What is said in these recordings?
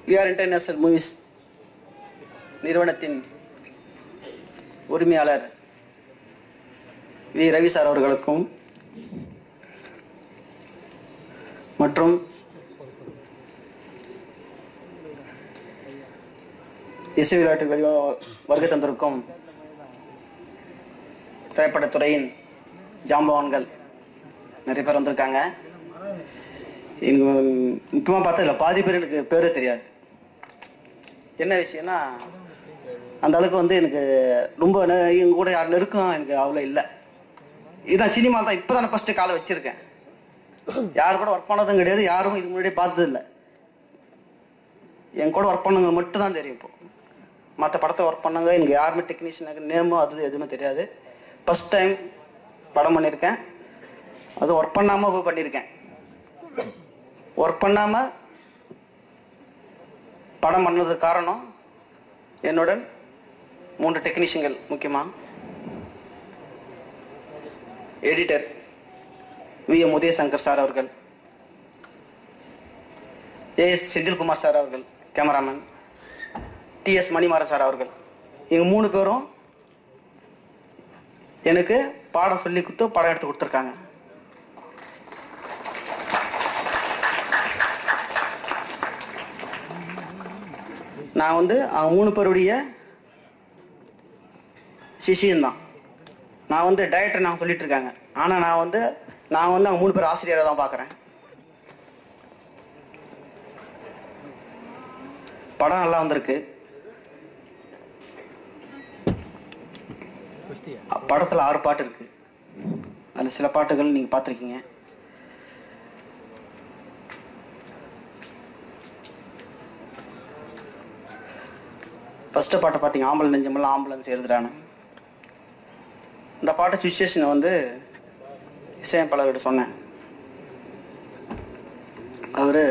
VR international movies நிறுவனத்தின் உரிமையாளர் we Ravi sir அவர்களுக்கும் மற்றும் இசை விளையாட்டுகளில் வருகை தந்திருக்கும் திரைப்படத்துறையின் ஜாம்பவான்கள் நிறைய பேர் வந்திருக்காங்க இங்க முக்கியமாக பார்த்தா இதில் பாதி பேர் எனக்கு பேரே தெரியாது என்ன விஷயம்னா அந்த அளவுக்கு வந்து எனக்கு ரொம்ப நெ- எங்க கூட யார் நெருக்கம் எனக்கு அவ்வளோ இல்லை இதுதான் சினிமா தான் இப்போ தான் ஃபஸ்ட்டு காலை வச்சுருக்கேன் யார் கூட ஒர்க் பண்ணதும் கிடையாது யாரும் இதுக்கு முன்னாடியே பார்த்தது இல்லை என் கூட ஒர்க் பண்ணவங்க மட்டும் தான் தெரியும் இப்போ மற்ற படத்தை ஒர்க் பண்ணவங்க எனக்கு யாருமே டெக்னீஷியனுக்கு நேமோ அது எதுவுமே தெரியாது ஃபஸ்ட் டைம் படம் பண்ணியிருக்கேன் அது ஒர்க் பண்ணாமல் போய் பண்ணியிருக்கேன் ஒர்க் பண்ணாமல் படம் பண்ணதுக்கு காரணம் என்னுடன் மூன்று டெக்னீஷியன்கள் முக்கியமாக editor V M Udayasankar sir அவர்கள் ஏ எஸ் செந்தில்குமார் சார் அவர்கள் cameraman T S Manimaran sir அவர்கள் இவங்க மூணு பேரும் எனக்கு பாடம் சொல்லி கொடுத்து படம் எடுத்து கொடுத்துருக்காங்க நான் வந்து அவங்க மூணு பேருடைய சிஷியன் தான் நான் வந்து டைரக்டர் நான் சொல்லிட்டு இருக்காங்க ஆனால் நான் வந்து நான் வந்து அவங்க மூணு பேர் ஆசிரியரை தான் பார்க்குறேன் படம் நல்லா வந்திருக்கு படத்தில் ஆறு பாட்டு இருக்கு அதில் சில பாட்டுகள் நீங்கள் பார்த்துருக்கீங்க ஃபஸ்ட்டு பாட்டை பார்த்தீங்க ஆம்பளை நெஞ்சமெல்லாம் ஆம்புலன்ஸ் எழுதுறானு இந்த பாட்டு சுச்சுவேஷனை வந்து இசையமைப்பாளர்கிட்ட சொன்னேன் அவர்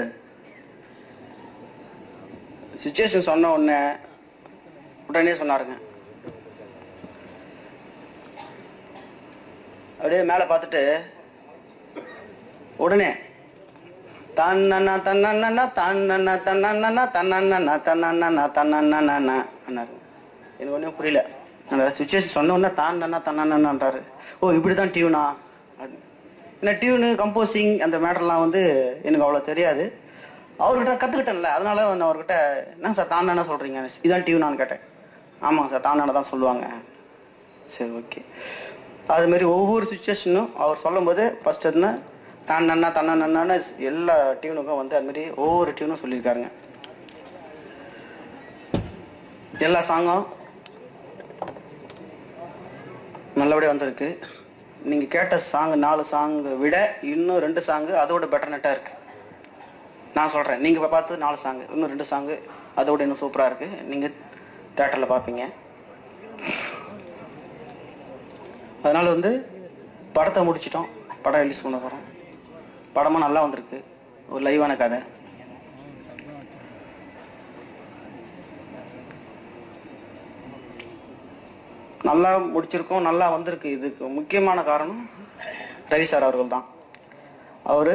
சுச்சுவேஷன் சொன்ன உடனே உடனே சொன்னாருங்க அப்படியே மேலே பார்த்துட்டு உடனே தன்னண்ணா தன்னண்ணா தன்னண்ணா தன்னண்ணா தன்னண்ணா தன்னண்ணா தன்னண்ணா அண்ணாரு எனக்கு ஒன்றும் புரியல அந்த சுச்சுவேஷன் சொன்ன உடனே தாண்டண்ணா தன்னண்ணான்றாரு ஓ இப்படி தான் டியூனா என்ன டியூனு கம்போசிங் அந்த மேட்டர்லாம் வந்து எனக்கு அவ்வளோ தெரியாது அவர்கிட்ட கற்றுக்கிட்டேன்ல அதனால நான் அவர்கிட்ட என்ன சார் தாண்டானா சொல்கிறீங்க இதான் டியூனான்னு கேட்டேன் ஆமாங்க சார் தாண்டானா தான் சொல்லுவாங்க சரி ஓகே அது மாதிரி ஒவ்வொரு சுச்சுவேஷனும் அவர் சொல்லும்போது ஃபர்ஸ்ட் என்ன தான் நன்னா தன்னா நன்னான்னு எல்லா டியூனுக்கும் வந்து அது மாதிரி ஒவ்வொரு டியூனும் சொல்லியிருக்காருங்க எல்லா சாங்கும் நல்லபடியாக வந்திருக்கு நீங்கள் கேட்ட சாங் நாலு சாங்கு விட இன்னும் ரெண்டு சாங்கு அதோட பெட்டர் நெட்டாக இருக்குது நான் சொல்கிறேன் நீங்கள் இப்போ பார்த்து நாலு சாங்கு இன்னும் ரெண்டு சாங்கு அதோட இன்னும் சூப்பராக இருக்குது நீங்கள் தேட்டரில் பார்ப்பீங்க அதனால் வந்து படத்தை முடிச்சிட்டோம் படம் ரிலீஸ் பண்ண போகிறோம் படமும் நல்லா வந்திருக்கு ஒரு லைவான கதை நல்லா முடிச்சிருக்கோம் நல்லா வந்திருக்கு இதுக்கு முக்கியமான காரணம் ரவி சார் அவர்கள் தான் அவர்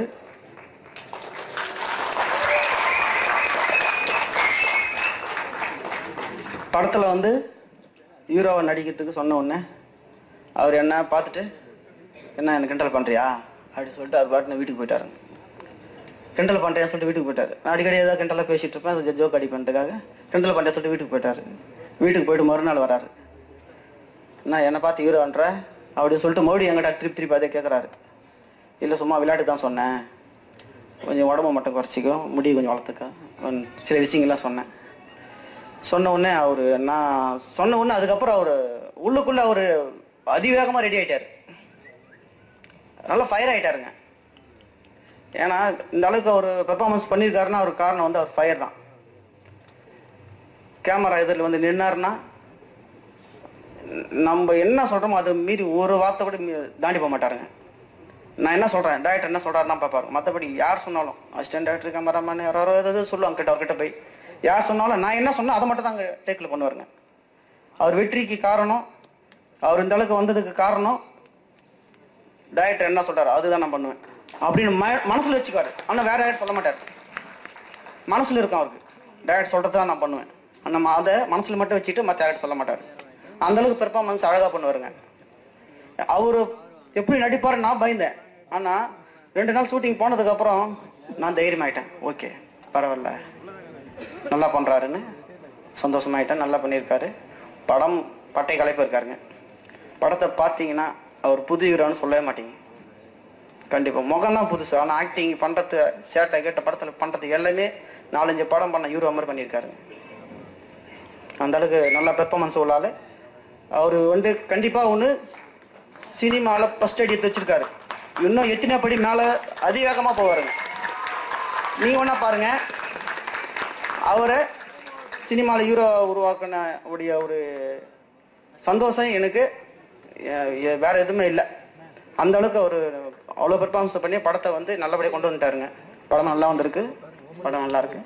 படத்தில் வந்து ஹீரோவை நடிக்கிறதுக்கு சொன்ன உடனே அவர் என்ன பார்த்துட்டு என்ன என்ன கிண்டல் பண்ணுறியா அப்படின்னு சொல்லிட்டு அவர் பாட்டு வீட்டுக்கு போயிட்டாருங்க கிண்டல் பண்ணுறேன்னு சொல்லிட்டு வீட்டுக்கு போயிட்டாரு நான் அடிக்கடி ஏதாவது கிண்டலாக பேசிட்டு இருப்பேன் அது ஜோக் அடிப்பேன்றதுக்காக கிண்டல் பண்ணுறேன் சொல்லிட்டு வீட்டுக்கு போயிட்டாரு வீட்டுக்கு போயிட்டு மறுநாள் வராரு என்ன என்னை பார்த்து ஹீரோன்ற அப்படின்னு சொல்லிட்டு மறுபடியும் எங்கிட்ட திருப்பி திருப்பி அதே கேட்குறாரு இல்லை சும்மா விளையாட்டு தான் சொன்னேன் கொஞ்சம் உடம்பு மட்டும் குறைச்சிக்கும் முடி கொஞ்சம் வளர்த்துக்க கொஞ்சம் சில விஷயங்கள்லாம் சொன்னேன் சொன்ன உடனே அவர் நான் சொன்ன உடனே அதுக்கப்புறம் அவர் உள்ளுக்குள்ளே அவர் அதிவேகமாக ரெடி ஆயிட்டாரு நல்லா ஃபயர் ஆயிட்டாருங்க ஏன்னா இந்த அளவுக்கு அவர் பெர்ஃபார்மன்ஸ் பண்ணியிருக்காருன்னா அவர் காரணம் வந்து அவர் ஃபயர் தான் கேமரா எதிரில் வந்து நின்னாருன்னா நம்ம என்ன சொல்கிறோமோ அதை மீறி ஒரு வார்த்தை கூட மீ- தாண்டி போக மாட்டாருங்க நான் என்ன சொல்கிறேன் டேரக்டர் என்ன சொல்கிறாருன்னா பார்ப்பாரு மற்றபடி யார் சொன்னாலும் அசிஸ்டன்ட் டேரக்டர் கேமராமேன் யாரோ ஏதாவது சொல்லுவாங்க கிட்ட அவர்கிட்ட போய் யார் சொன்னாலும் நான் என்ன சொன்னோ அதை மட்டும் தான் அங்கே டேக்கில் பண்ணுவாருங்க அவர் வெற்றிக்கு காரணம் அவர் இந்த அளவுக்கு வந்ததுக்கு காரணம் டேரக்டர் என்ன சொல்றாரு அதுதான் நான் பண்ணுவேன் அப்படின்னு ம மனசுல வச்சுக்காரு ஆனால் வேற யாரும் சொல்ல மாட்டார் மனசுல இருக்கும் அவருக்கு டேரக்ட் சொல்கிறது தான் நான் பண்ணுவேன் நம்ம அதை மனசில் மட்டும் வச்சுட்டு மற்ற யார்கிட்ட சொல்ல மாட்டார் அந்த அளவுக்கு பெர்ஃபார்மன்ஸ் அழகாக பண்ணுவாருங்க அவர் எப்படி நடிப்பார் நான் பயந்தேன் ஆனால் ரெண்டு நாள் ஷூட்டிங் போனதுக்கப்புறம் நான் தைரியமாயிட்டேன் ஓகே பரவாயில்ல நல்லா பண்ணுறாருன்னு சந்தோஷமாயிட்டேன் நல்லா பண்ணியிருக்காரு படம் பட்டை கலைப்பு இருக்காருங்க படத்தை பார்த்தீங்கன்னா அவர் புது ஹீரோன்னு சொல்லவே மாட்டீங்க கண்டிப்பாக முகம் தான் புதுசு ஆனால் ஆக்டிங் பண்ணுறது சேட்டை கேட்ட படத்தில் பண்ணுறது எல்லாமே நாலஞ்சு படம் பண்ண ஹீரோ மாதிரி பண்ணியிருக்காருங்க அந்த அளவுக்கு நல்ல பெர்ஃபார்மன்ஸ் உள்ள ஆளு அவர் வந்து கண்டிப்பாக ஒன்று சினிமாவில் ஃபஸ்ட் அடி எடுத்து வச்சிருக்காரு இன்னும் எத்தனை படி மேலே அதிவேகமாக போவாருங்க நீங்கள் ஒன்றா பாருங்க அவரை சினிமாவில் ஹீரோ உருவாக்கின உடைய ஒரு சந்தோஷம் எனக்கு எ- எ- வேற எதுவுமே இல்லை அந்த அளவுக்கு அவர் அவ்வளோ பெர்ஃபார்மன்ஸ் பண்ணி படத்தை வந்து நல்லபடியாக கொண்டு வந்துட்டாருங்க படம் நல்லா வந்திருக்கு படம் நல்லா இருக்கு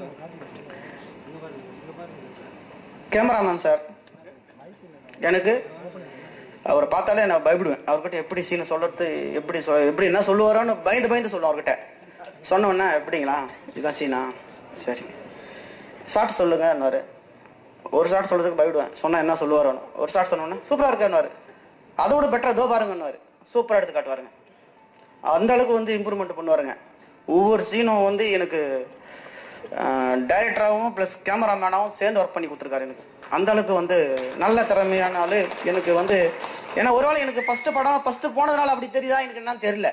கேமராமேன் சார் எனக்கு அவரை பார்த்தாலே நான் பயப்படுவேன் அவர்கிட்ட எப்படி சீனை சொல்றது எப்படி சொ எப்படி என்ன சொல்லுவாரோன்னு பயந்து பயந்து சொல்லுவேன் அவர்கிட்ட சொன்ன உடனே எப்படிங்களா இதுதான் சீனா சரி ஷார்ட் சொல்லுங்கன்னாரு ஒரு ஷார்ட் சொல்றதுக்கு பயப்படுவேன் சொன்னா என்ன சொல்லுவாரோன்னு ஒரு ஷார்ட் சொன்னோன்னே சூப்பராக இருக்காருன்னாரு அதோட பெட்டரா தோ பாருங்கன்னாரு சூப்பராக எடுத்து காட்டுவாருங்க அந்த அளவுக்கு வந்து இம்ப்ரூவ்மெண்ட் பண்ணுவாருங்க ஒவ்வொரு சீனும் வந்து எனக்கு டைரக்டராகவும் ப்ளஸ் கேமராமேனாகவும் சேர்ந்து ஒர்க் பண்ணி கொடுத்துருக்காரு எனக்கு அந்த அளவுக்கு வந்து நல்ல திறமையான ஆளு எனக்கு வந்து ஏன்னா ஒருவேளை எனக்கு ஃபர்ஸ்ட் படம் ஃபர்ஸ்ட் போனதுனால அப்படி தெரியுதா எனக்கு என்னன்னு தெரியல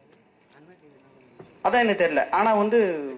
அதான் எனக்கு தெரியல ஆனால் வந்து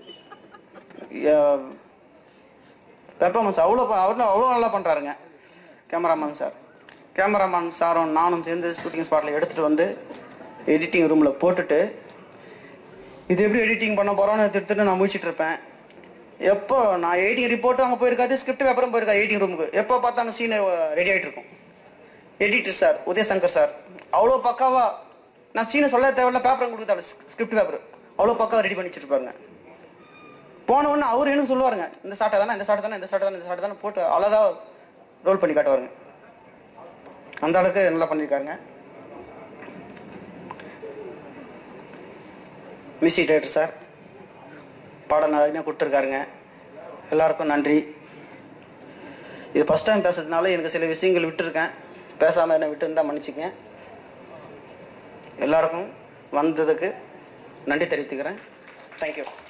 பெர்ஃபார்மன்ஸ் அவ்வளோ அவ்வளோ அவ்வளோ நல்லா பண்ணுறாருங்க கேமராமேன் சார் கேமராமேன் சாரும் நானும் சேர்ந்து ஷூட்டிங் ஸ்பாட்டில் எடுத்துகிட்டு வந்து எடிட்டிங் ரூமில் போட்டுட்டு இது எப்படி எடிட்டிங் பண்ண போகிறோன்னு எடுத்துட்டு நான் முடிச்சிட்டு இருப்பேன் எப்போ நான் எடிட்டிங் ரிப்போர்ட்டும் அங்கே போயிருக்காது ஸ்கிரிப்ட் பேப்பரும் போயிருக்காது எடிட்டிங் ரூமுக்கு எப்போ பார்த்தா அந்த சீனை ரெடி ஆகிட்டு இருக்கும் எடிட்டர் சார் உதயசங்கர் சார் அவ்வளோ பக்காவா நான் சீனை சொல்ல தேவையில்ல பேப்பர் கொடுத்தாரு ஸ்கிரிப்ட் பேப்பர் அவ்வளோ பக்காவா ரெடி பண்ணி வச்சிருப்பாருங்க போன உடனே அவர் என்ன சொல்லுவாருங்க இந்த சாட்டை தானே இந்த சாட்டை தானே இந்த சாட்டை தானே இந்த சாட்டை தானே போட்டு அழகா ரோல் பண்ணி காட்டுவாருங்க அந்த அளவுக்கு நல்லா பண்ணியிருக்காருங்க மிஸ்ஸி டேரக்டர் சார் பாடம் நிறைய கொடுத்துருக்காருங்க எல்லாருக்கும் நன்றி இது ஃபஸ்ட் டைம் பேசுறதுனால எனக்கு சில விஷயங்கள் விட்டுருக்கேன் பேசாமல் என்ன விட்டுருந்தா மன்னிச்சுக்கங்க எல்லாருக்கும் வந்ததுக்கு நன்றி தெரிவித்துக்கிறேன் தேங்க்யூ